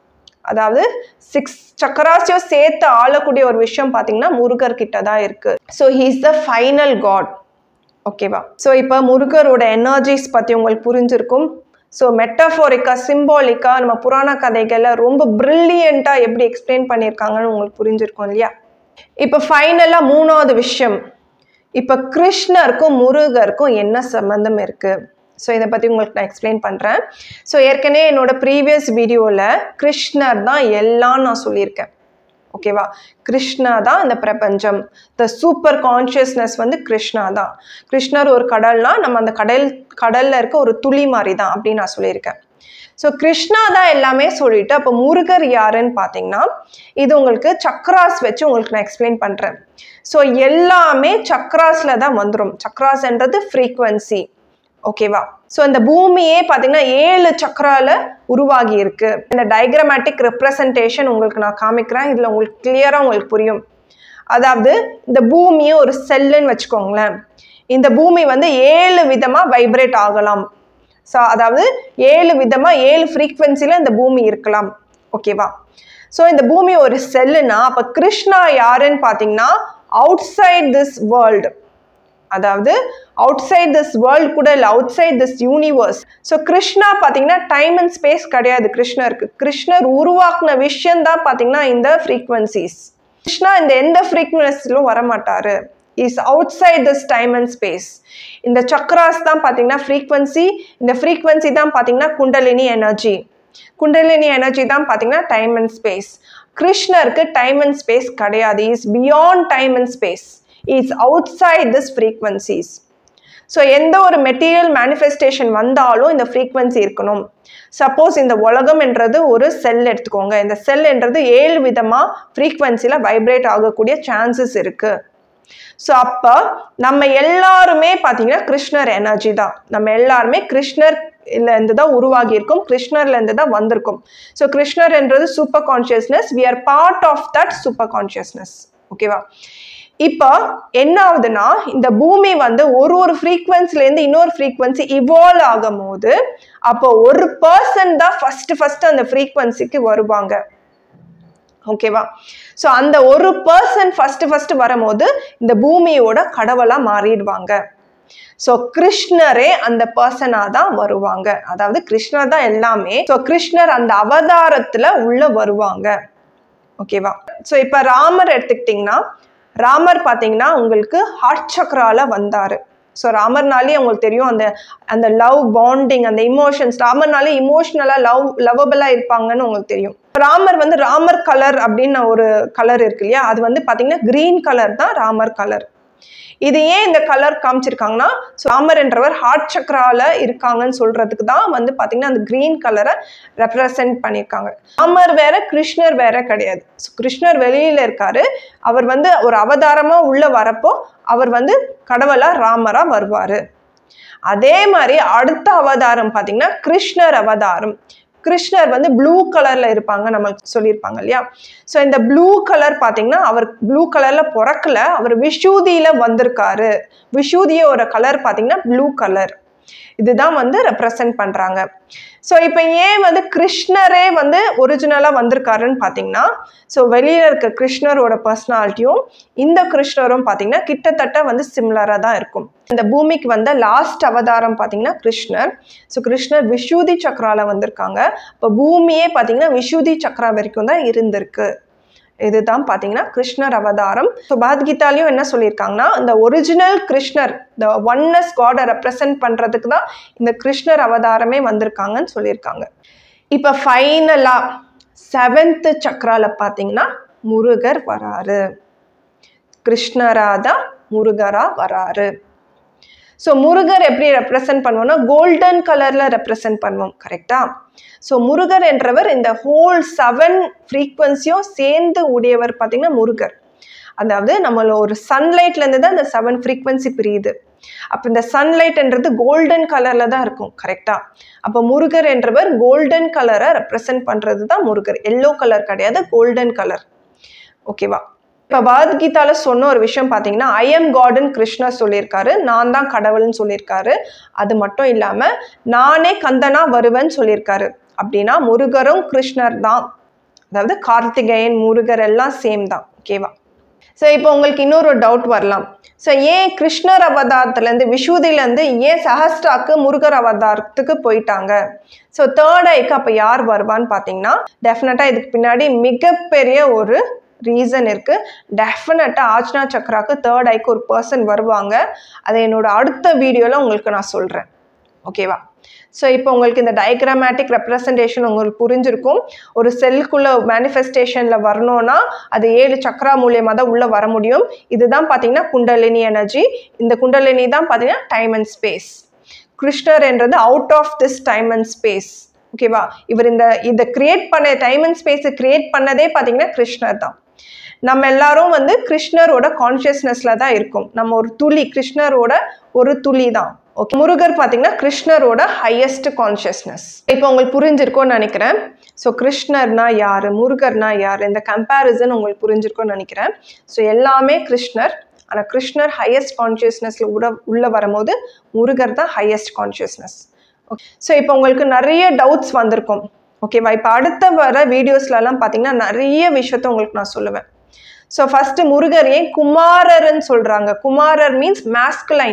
அதாவது சிக்ஸ் சக்கராஸையும் சேர்த்து ஆளக்கூடிய ஒரு விஷயம் பார்த்தீங்கன்னா முருகர் கிட்ட தான் இருக்கு so he's the final god ஓகேவா ஸோ இப்போ முருகரோட எனர்ஜிஸ் பற்றி உங்களுக்கு புரிஞ்சிருக்கும் ஸோ மெட்டாஃபோரிக்கா சிம்பாலிக்கா நம்ம புராண கதைகளை ரொம்ப ப்ரில்லியண்ட்டாக எப்படி எக்ஸ்பிளைன் பண்ணியிருக்காங்கன்னு உங்களுக்கு புரிஞ்சிருக்கும் இல்லையா இப்போ ஃபைனலாக மூணாவது விஷயம் இப்போ கிருஷ்ணருக்கும் முருகருக்கும் என்ன சம்மந்தம் இருக்குது ஸோ இதை பற்றி உங்களுக்கு நான் எக்ஸ்பிளைன் பண்ணுறேன் ஸோ ஏற்கனவே என்னோட ப்ரீவியஸ் வீடியோவில் கிருஷ்ணர் தான் எல்லாம் நான் சொல்லியிருக்கேன் ஓகேவா கிருஷ்ணா தான் இந்த பிரபஞ்சம் த சூப்பர் கான்ஷியஸ்னஸ் வந்து கிருஷ்ணா தான் கிருஷ்ணர் ஒரு கடல்னா நம்ம அந்த கடல் கடல்ல இருக்க ஒரு துளி மாதிரி தான் அப்படின்னு நான் சொல்லியிருக்கேன் ஸோ கிருஷ்ணா தான் எல்லாமே சொல்லிட்டு அப்போ முருகர் யாருன்னு பார்த்தீங்கன்னா இது உங்களுக்கு சக்ராஸ் வச்சு உங்களுக்கு நான் எக்ஸ்பிளைன் பண்ணுறேன் ஸோ எல்லாமே சக்ராஸ்ல தான் வந்துடும் சக்ராஸ்ன்றது ஃப்ரீக்வன்சி ஓகேவா ஸோ இந்த பூமியே பார்த்தீங்கன்னா ஏழு சக்கரால உருவாகி இருக்கு இந்த டயக்ராமேட்டிக் ரெப்ரசன்டேஷன் உங்களுக்கு நான் காமிக்கிறேன் இதில் உங்களுக்கு கிளியராக உங்களுக்கு புரியும் அதாவது இந்த பூமியை ஒரு செல்லுன்னு வச்சுக்கோங்களேன் இந்த பூமி வந்து ஏழு விதமாக வைப்ரேட் ஆகலாம் ஸோ அதாவது ஏழு விதமாக ஏழு ஃப்ரீக்வன்சியில் இந்த பூமி இருக்கலாம் ஓகேவா ஸோ இந்த பூமி ஒரு செல்லுனா அப்போ கிருஷ்ணா யாருன்னு பார்த்தீங்கன்னா அவுட் சைட் திஸ் வேர்ல்டு அதாவது அவுட் சைட் திஸ் வேர்ல்டு கூட இல்லை outside this universe so Krishna பார்த்தீங்கன்னா டைம் அண்ட் ஸ்பேஸ் கிடையாது கிருஷ்ணருக்கு கிருஷ்ணர் உருவாக்குன விஷயம் தான் பார்த்தீங்கன்னா இந்த ஃப்ரீக்வன்சிஸ் கிருஷ்ணா இந்த எந்த ஃப்ரீக்வன்சிலும் வரமாட்டாரு is outside this time and space இந்த சக்ராஸ் தான் பார்த்தீங்கன்னா ஃப்ரீக்வன்சி இந்த ஃப்ரீக்வன்சி தான் பார்த்தீங்கன்னா குண்டலினி எனர்ஜி குண்டலினி எனர்ஜி தான் பார்த்தீங்கன்னா டைம் அண்ட் ஸ்பேஸ் கிருஷ்ணருக்கு டைம் அண்ட் ஸ்பேஸ் கிடையாது is beyond time and space is outside this frequencies so எந்த ஒரு மெட்டீரியல் மேனிஃபெஸ்டேஷன் வந்தாலும் இந்த ஃப்ரீக்வன்சி இருக்கணும் சப்போஸ் இந்த உலகம்ன்றது ஒரு செல் எடுத்துக்கோங்க இந்த செல்ன்றது ஏழு விதமாக ஃப்ரீக்வன்சியில் வைப்ரேட் ஆகக்கூடிய சான்சஸ் இருக்குது ஸோ அப்போ நம்ம எல்லாருமே பார்த்தீங்கன்னா கிருஷ்ணர் எனர்ஜி தான் நம்ம எல்லாருமே கிருஷ்ணர் இருந்து தான் உருவாகி இருக்கோம் கிருஷ்ணர்லேருந்து தான் வந்திருக்கோம் ஸோ கிருஷ்ணர் என்றது super consciousness we are part of that super consciousness ஓகேவா இப்போ என்ன ஆகுதுன்னா இந்த பூமி வந்து ஒரு ஒரு ஃப்ரீக்வன்சிலேருந்து இன்னொரு ஃப்ரீக்வன்சி இவால்வ் ஆகும் போது அப்போ ஒரு பர்சன் தான் ஃபர்ஸ்ட் ஃபர்ஸ்ட் அந்த ஃப்ரீக்வன்சிக்கு வருவாங்க ஓகேவா ஸோ அந்த ஒரு பர்சன் ஃபர்ஸ்ட் ஃபர்ஸ்ட் வரும்போது இந்த பூமியோட கடவுளாக மாறிடுவாங்க ஸோ கிருஷ்ணரே அந்த பர்சனாக தான் வருவாங்க அதாவது கிருஷ்ணர் தான் எல்லாமே ஸோ கிருஷ்ணர் அந்த அவதாரத்தில் உள்ள வருவாங்க ஓகேவா ஸோ இப்போ ராமர் எடுத்துக்கிட்டிங்கன்னா ராமர் பார்த்தீங்கன்னா உங்களுக்கு ஹார்ட் சக்கரால வந்தார் ஸோ ராமர்னாலே உங்களுக்கு தெரியும் அந்த அந்த லவ் பாண்டிங் அந்த இமோஷன்ஸ் ராமர்னாலே இமோஷனலாக லவ் லவபிளாக இருப்பாங்கன்னு உங்களுக்கு தெரியும் ராமர் வந்து ராமர் கலர் அப்படின்னு ஒரு கலர் இருக்கு இல்லையா அது வந்து பார்த்தீங்கன்னா க்ரீன் கலர் தான் ராமர் கலர் இது ஏன் இந்த கலர் காமிச்சிருக்காங்கன்னா ராமர் என்றவர் ஹார்ட் சக்கரால இருக்காங்கன்னு சொல்றதுக்கு தான் வந்து பாத்தீங்கன்னா அந்த கிரீன் கலரை ரெப்ரசன்ட் பண்ணியிருக்காங்க ராமர் வேற கிருஷ்ணர் வேற கிடையாது ஸோ கிருஷ்ணர் வெளியில இருக்காரு அவர் வந்து ஒரு அவதாரமா உள்ள வரப்போ அவர் வந்து கடவுளா ராமரா வருவாரு அதே மாதிரி அடுத்த அவதாரம் பார்த்தீங்கன்னா கிருஷ்ணர் அவதாரம் கிருஷ்ணர் வந்து ப்ளூ கலர்ல இருப்பாங்க நமக்கு சொல்லியிருப்பாங்க இல்லையா ஸோ இந்த ப்ளூ கலர் பார்த்தீங்கன்னா அவர் ப்ளூ கலர்ல பிறக்கல அவர் விஷூதியில வந்திருக்காரு விஷூதியோட கலர் பார்த்தீங்கன்னா ப்ளூ கலர் இதுதான் வந்து ரெப்ரசன்ட் பண்றாங்க ஸோ இப்போ ஏன் வந்து கிருஷ்ணரே வந்து ஒரிஜினலாக வந்திருக்காருன்னு பார்த்தீங்கன்னா ஸோ வெளியில் இருக்க கிருஷ்ணரோட பர்சனாலிட்டியும் இந்த கிருஷ்ணரும் பார்த்தீங்கன்னா கிட்டத்தட்ட வந்து சிமிலராக தான் இருக்கும் இந்த பூமிக்கு வந்த லாஸ்ட் அவதாரம் பார்த்தீங்கன்னா கிருஷ்ணர் ஸோ கிருஷ்ணர் விஷூதி சக்கரால வந்திருக்காங்க இப்போ பூமியே பார்த்தீங்கன்னா விஷூதி சக்கரா வரைக்கும் தான் இருந்திருக்கு இதுதான் பார்த்தீங்கன்னா கிருஷ்ணர் அவதாரம் ஸோ பகவத்கீதாலையும் என்ன சொல்லியிருக்காங்கன்னா இந்த ஒரிஜினல் கிருஷ்ணர் இந்த ஒன்னஸ் காடை ரெப்ரசன்ட் பண்ணுறதுக்கு தான் இந்த கிருஷ்ணர் அவதாரமே வந்திருக்காங்கன்னு சொல்லியிருக்காங்க இப்போ ஃபைனலாக செவன்த்து சக்கரால பார்த்தீங்கன்னா முருகர் வராரு கிருஷ்ணரா தான் முருகரா வராரு ஸோ முருகர் எப்படி ரெப்ரசன்ட் பண்ணுவோம்னா கோல்டன் கலரில் ரெப்ரசன்ட் பண்ணுவோம் கரெக்டா ஸோ முருகர் என்றவர் இந்த ஹோல் செவன் ஃப்ரீக்வன்சியும் சேர்ந்து உடையவர் பார்த்தீங்கன்னா முருகர் அதாவது நம்மள ஒரு சன்லைட்லேருந்து தான் இந்த செவன் ஃப்ரீக்வன்சி பிரியுது அப்போ இந்த சன்லைட்ன்றது கோல்டன் கலரில் தான் இருக்கும் கரெக்டாக அப்போ முருகர் என்றவர் கோல்டன் கலரை ரெப்ரசன்ட் பண்ணுறது தான் முருகர் எல்லோ கலர் கிடையாது கோல்டன் கலர் ஓகேவா இப்போ பகவத்கீதால சொன்ன ஒரு விஷயம் பார்த்தீங்கன்னா ஐ எம் காடன் கிருஷ்ணர் சொல்லியிருக்காரு நான் தான் கடவுள்னு சொல்லியிருக்காரு அது மட்டும் இல்லாமல் நானே கந்தனா வருவேன்னு சொல்லியிருக்காரு அப்படின்னா முருகரும் கிருஷ்ணர் தான் அதாவது கார்த்திகேயன் முருகர் எல்லாம் சேம் தான் ஓகேவா ஸோ இப்போ உங்களுக்கு இன்னொரு டவுட் வரலாம் ஸோ ஏன் கிருஷ்ணர் அவதாரத்துலேருந்து விஷுதிலேருந்து ஏன் சஹஸ்டாக்கு முருகர் அவதாரத்துக்கு போயிட்டாங்க ஸோ தேர்ட் ஐக்கு அப்போ யார் வருவான்னு பார்த்தீங்கன்னா டெஃபினட்டாக இதுக்கு பின்னாடி மிகப்பெரிய ஒரு ரீசன் இருக்குது டெஃபினட்டாக ஆச்னா சக்ராக்கு தேர்ட் ஐக்கு ஒரு பர்சன் வருவாங்க அதை என்னோட அடுத்த வீடியோவில் உங்களுக்கு நான் சொல்கிறேன் ஓகேவா ஸோ இப்போ உங்களுக்கு இந்த டயக்ராமேட்டிக் ரெப்ரசன்டேஷன் உங்களுக்கு புரிஞ்சிருக்கும் ஒரு செல்லுக்குள்ள மேனிஃபெஸ்டேஷனில் வரணும்னா அது ஏழு சக்ரா மூலியமாக தான் உள்ளே வர முடியும் இதுதான் பார்த்தீங்கன்னா குண்டலினி எனர்ஜி இந்த குண்டலினி தான் பார்த்தீங்கன்னா டைம் அண்ட் ஸ்பேஸ் கிருஷ்ணர் என்றது out of this time and space ஓகேவா இவர் இந்த இதை கிரியேட் பண்ண டைம் அண்ட் ஸ்பேஸை கிரியேட் பண்ணதே பார்த்தீங்கன்னா கிருஷ்ணர் தான் நம்ம எல்லாரும் வந்து கிருஷ்ணரோட கான்ஷியஸ்னஸ்ல தான் இருக்கும் நம்ம ஒரு துளி கிருஷ்ணரோட ஒரு துளி தான் ஓகே முருகர் பார்த்தீங்கன்னா கிருஷ்ணரோட ஹையஸ்ட் கான்ஷியஸ்னஸ் இப்போ உங்களுக்கு புரிஞ்சிருக்கும்னு நினைக்கிறேன் ஸோ கிருஷ்ணர்னா யார் முருகர்னா யார் இந்த கம்பேரிசன் உங்களுக்கு புரிஞ்சிருக்கும்னு நினைக்கிறேன் ஸோ எல்லாமே கிருஷ்ணர் ஆனால் கிருஷ்ணர் ஹையஸ்ட் கான்ஷியஸ்னஸ்ல உட உள்ளே வரும்போது முருகர் தான் ஹையஸ்ட் கான்ஷியஸ்னஸ் ஓகே ஸோ இப்போ உங்களுக்கு நிறைய டவுட்ஸ் வந்திருக்கும் ஓகேவா இப்போ அடுத்த வர வீடியோஸ்லலாம் பார்த்தீங்கன்னா நிறைய விஷயத்த உங்களுக்கு நான் சொல்லுவேன் ஸோ ஃபஸ்ட்டு முருகர் ஏன் குமாரர்ன்னு சொல்கிறாங்க குமாரர் மீன்ஸ் மேஸ்குலைன்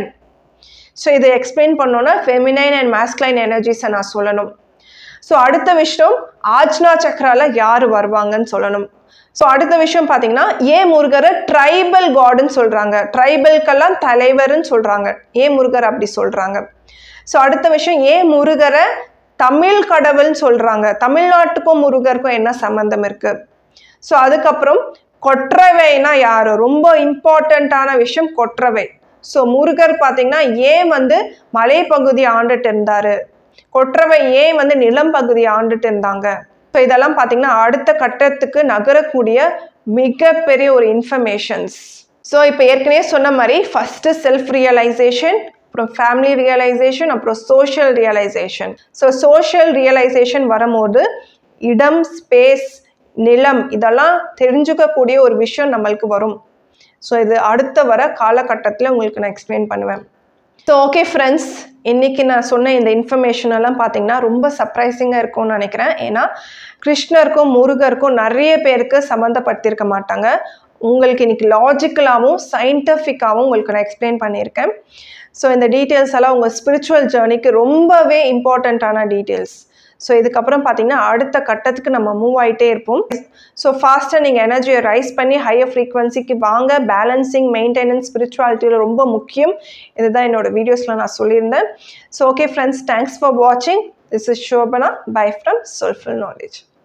ஸோ இதை எக்ஸ்பிளைன் பண்ணோன்னா ஃபெமினைன் அண்ட் மேஸ்குலைன் எனர்ஜிஸை நான் சொல்லணும் ஸோ அடுத்த விஷயம் ஆஜ்னா சக்ரால யார் வருவாங்கன்னு சொல்லணும் ஸோ அடுத்த விஷயம் பார்த்தீங்கன்னா ஏன் முருகரை ட்ரைபல் காடுன்னு சொல்கிறாங்க ட்ரைபல்கெல்லாம் தலைவர்னு சொல்கிறாங்க ஏன் முருகர் அப்படி சொல்கிறாங்க ஸோ அடுத்த விஷயம் ஏன் முருகரை தமிழ் கடவுள்னு சொல்கிறாங்க தமிழ்நாட்டுக்கும் முருகருக்கும் என்ன சம்மந்தம் இருக்குது ஸோ அதுக்கப்புறம் கொற்றவைனா யார் ரொம்ப இம்பார்ட்டண்ட்டான விஷயம் கொற்றவை ஸோ முருகர் பார்த்தீங்கன்னா ஏன் வந்து மலைப்பகுதி ஆண்டுட்டு இருந்தார் கொற்றவை ஏன் வந்து நிலம் பகுதி ஆண்டுட்டு இருந்தாங்க ஸோ இதெல்லாம் பார்த்தீங்கன்னா அடுத்த கட்டத்துக்கு நகரக்கூடிய மிகப்பெரிய ஒரு இன்ஃபர்மேஷன்ஸ் ஸோ இப்போ ஏற்கனவே சொன்ன மாதிரி ஃபஸ்ட்டு செல்ஃப் ரியலைசேஷன் அப்புறம் ஃபேமிலி ரியலைசேஷன் அப்புறம் social realisation so social realisation வரும்போது இடம் ஸ்பேஸ் நிலம் இதெல்லாம் தெரிஞ்சுக்கக்கூடிய ஒரு விஷயம் நம்மளுக்கு வரும் ஸோ இது அடுத்த வர காலகட்டத்தில் உங்களுக்கு நான் எக்ஸ்பிளைன் பண்ணுவேன் ஸோ ஓகே ஃப்ரெண்ட்ஸ் இன்றைக்கி நான் சொன்ன இந்த இன்ஃபர்மேஷன் எல்லாம் பார்த்தீங்கன்னா ரொம்ப சர்ப்ரைசிங்காக இருக்கும்னு நினைக்கிறேன் ஏன்னா கிருஷ்ணருக்கும் முருகருக்கும் நிறைய பேருக்கு சம்மந்தப்படுத்தியிருக்க மாட்டாங்க உங்களுக்கு இன்னைக்கு லாஜிக்கலாகவும் சயின்டிஃபிக்காகவும் உங்களுக்கு நான் எக்ஸ்பிளைன் பண்ணியிருக்கேன் ஸோ இந்த டீட்டெயில்ஸ் எல்லாம் உங்கள் ஸ்பிரிச்சுவல் ஜேர்னிக்கு ரொம்பவே இம்பார்ட்டண்ட்டான டீட்டெயில்ஸ் ஸோ இதுக்கப்புறம் பார்த்தீங்கன்னா அடுத்த கட்டத்துக்கு நம்ம மூவ் ஆகிட்டே இருப்போம் ஸோ ஃபாஸ்ட்டாக நீங்கள் எனர்ஜியை ரைஸ் பண்ணி ஹையர் ஃப்ரீக்வன்சிக்கு வாங்க பேலன்சிங் மெயின்டெனன்ஸ் ஸ்பிரிச்சுவாலிட்டியில் ரொம்ப முக்கியம் இதுதான் என்னோட வீடியோஸில் நான் சொல்லியிருந்தேன் so okay friends thanks for வாட்சிங் this is Shobana bye from soulful knowledge